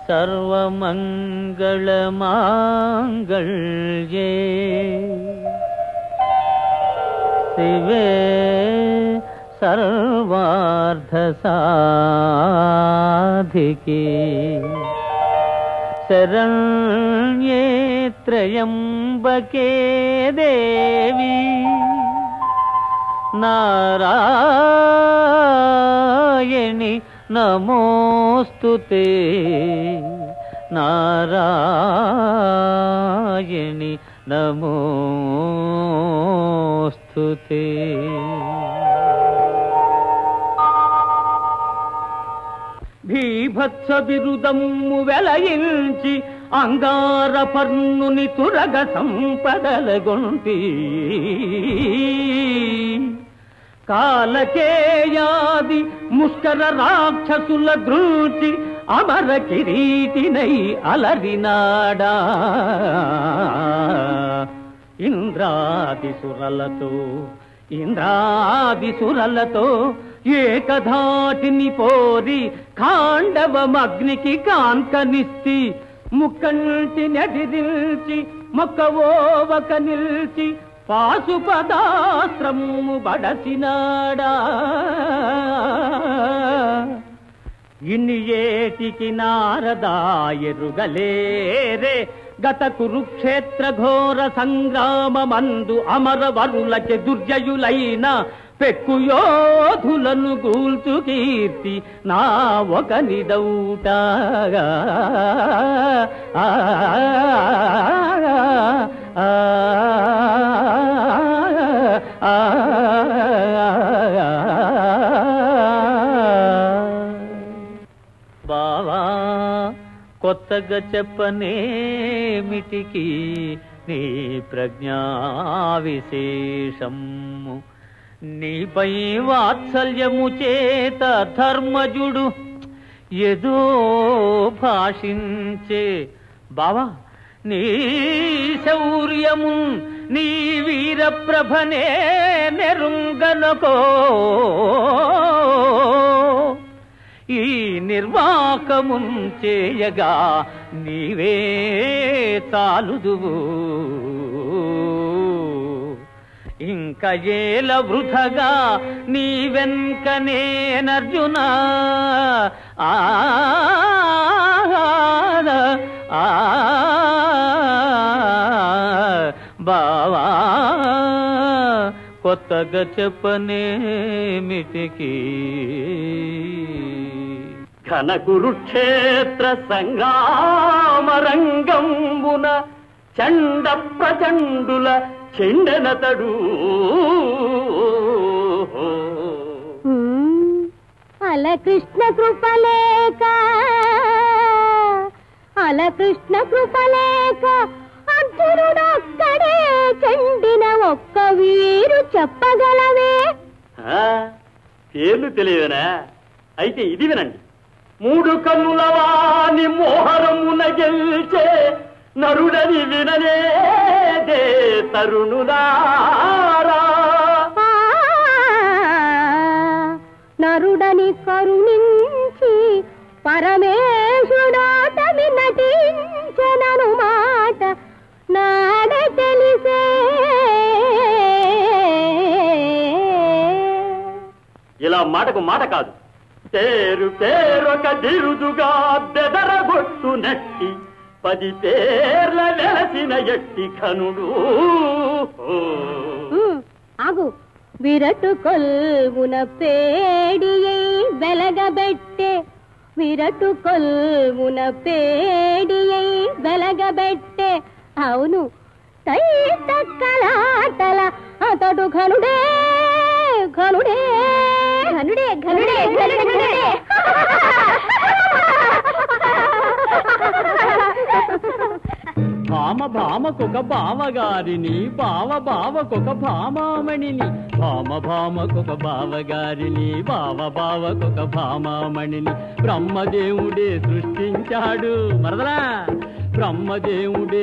సర్వమంగళమాంగళ్యే శివే సర్వార్థసాధికే శరణ్యే త్రయంబకే దేవి నారాయణి నమోస్తు నారాయణి నమోస్తు భీభత్స బిరుదమ్ము వెలయించి అంగార పర్ణుని తురగ సంపదలగొంటి కాలకేయాది ముష్కర రాక్షసుల దృష్టి అమర కిరీటినై అలరినాడా ఇంద్రాది సురలతో ఇంద్రాది సురలతో ఏకధాటిని పోరి ఖాండవమగ్నికి కాంకనిస్తి ముక్కంటి నడిదిల్చి మొక్కవోవక నిల్చి పాశుపదాశ్రము బడసినాడా ఇన్ని ఏటికి నారదాయరుగలేరే గత కురుక్షేత్ర ఘోర సంగ్రామమందు అమరవరులకి దుర్జయులైన పెక్కు యోధులను గూల్చు కీర్తి నా ఒక నిదౌటగా ఆ, ఆ, ఆ, బావా కొత్తగా చెప్పనేమిటికి నీ ప్రజ్ఞా విశేషము నీపై వాత్సల్యము చేత ధర్మజుడు ఏదో భాషించే బావా నీ శౌర్యము నీ వీరప్రభనే నెరుంగనకో ఈ నిర్వాకమున్ చేయగా నీవే తాలుదువు ఇంక ఏల వృధగా నీ వెన్కనే నర్జున ఆ ఆ, బావా కొత్తగా చెప్పనేమిటికి ఘన కురుక్షేత్ర సంగ్రామరంగంబున చండ ప్రచండుల చెండనతడు అల కృష్ణ కృపలేక అల కృష్ణ కృపలేక అర్జునుడొక్కడే చెండిన ఒక్క వీరు చెప్పగలవే ఆ, పేర్లు తెలియదనా అయితే ఇది వినండి మూడు కన్నుల వాని మోహరమున గెల్చే నరుడని విననేదే తరుణుదారా ఆ, నరుడని కరుణించి పరమేశుడాటమి నటించనను మాట నాడే తెలిసే ఇలా మాటకు మాట కాదు పేరు పేరొక దిరుదుగా బెదరగొట్టు నట్టి పది పేర్ల వెలసిన ఎట్టి కనుడు ఉమ్, ఆగు విరటు కొల్వున పేడియై వెలగబెట్టే విరటు కొల్వున పేడియై వెలగబెట్టే అవును తై తక్కలాటల అతడు ఘనుడే ఘనుడే ఘనుడే ఘనుడే ఘనుడే భామ భామకొక బావగారిని బావ బావకొక భామామణిని భామ భామకొక బావగారిని బావ బావకొక భామామణిని బ్రహ్మదేవుడే సృష్టించాడు మరదలా బ్రహ్మదేవుడే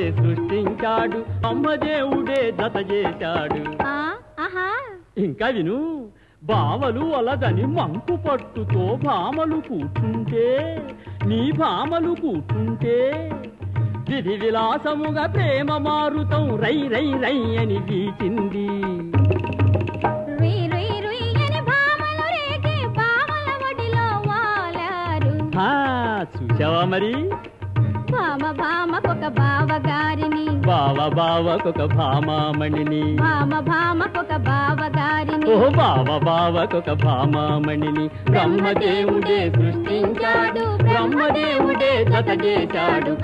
సృష్టించాడు బ్రహ్మదేవుడే జత చేశాడు ఆ, ఆహా ఇంకా విను బావలు అలదని మంకు పట్టుతో భామలు కూర్చుంటే నీ భామలు కూర్చుంటే విధి విలాసముగా ప్రేమ మారుతం రై రై రై అని వీచింది రుయ్ రుయ్ రుయ్ అని భామలు రేగి భామల ఒడిలో వాలారు ఆ, చూశావా మరి భామ భామకొక బావగారిని బావ బావకొక భామామణిని భామ భామకొక బావగారిని ఓ బావ బావకొక భామామణిని బ్రహ్మదేవుడే సృష్టించాడు బ్రహ్మదేవుడే జత చేశాడు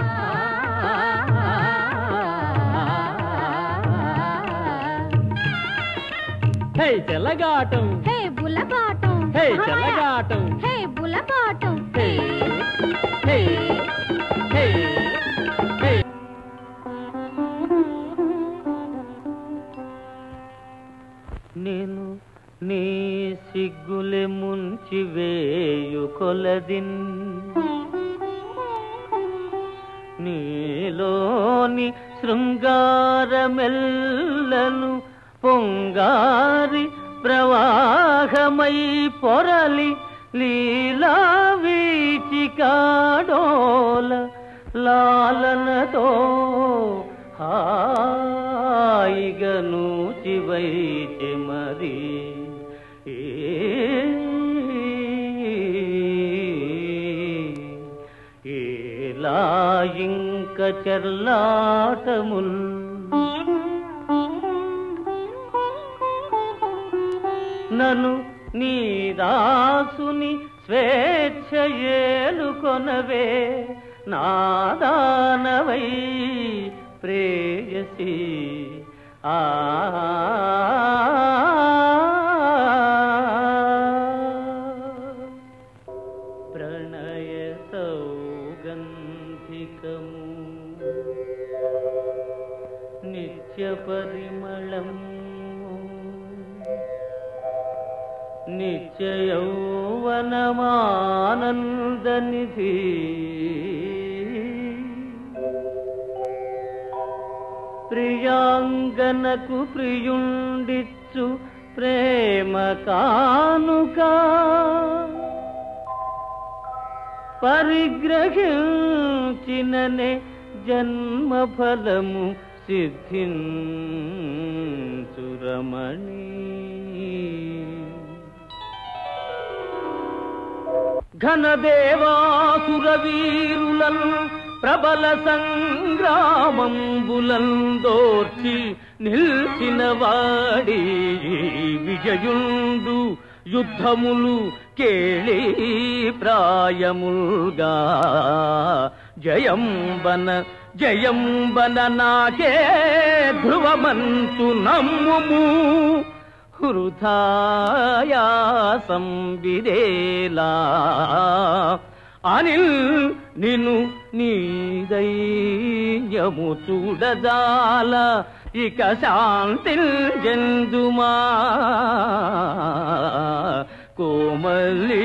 హే చెలగాటం హే బులబాటం హే చెలగాటం హే బులబాటం హే హే హే హే నేను నీ సిగ్గులే ముంచి వేయు కొలదిన్ నీలోని శృంగారమెల్లను పొంగారి ప్రవాహమై పొరలి లీలా వీచికాడోల లాలనతో హాయిగా నూచి వైచె మరి ఏలా ఇంక చెల్లాటముల్ నను నీ దాసుని స్వేచ్ఛ ఏలుకొనవే నాదానవై ప్రేయసి ఆ ప్రణయ సౌగంధికము నిత్య పరిమళం నిత్య యౌవనమానందనిధి ప్రియాంగనకు ప్రియుండిచ్చు ప్రేమ కానుక పరిగ్రహించిననే జన్మఫలము సిద్ధించురమణి ఘనదేవాసుర వీరులను ప్రబల సంగ్రామంబులందోర్చి నిల్చిన వాడి విజయుండు యుద్ధములు కేళి ప్రాయముల్గా జయంబన జయంబన నాకే ధ్రువమంతు నమ్ముము హృదయాసం విదేలా అనిల్ నిన్ను నీ దైన్యము చూడజాల ఇక శాంతి జందుమా కోమలి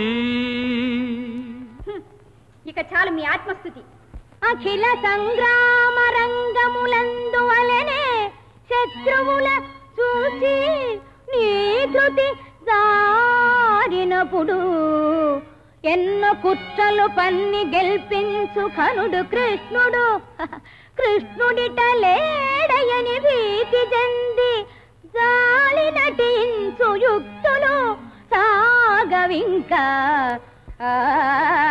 ఇక చాలు మీ ఆత్మస్థుతి అఖిల సంగ్రామ రంగములందు వలనే శత్రువుల చూసి నీ ధృతి జారినప్పుడు ఎన్నో కుట్రలు పన్ని గెల్పించు కనుడు కృష్ణుడు కృష్ణుడిట లేడయని భీతి చెంది జాలి నటించు యుక్తులు సాగవింకా ఆ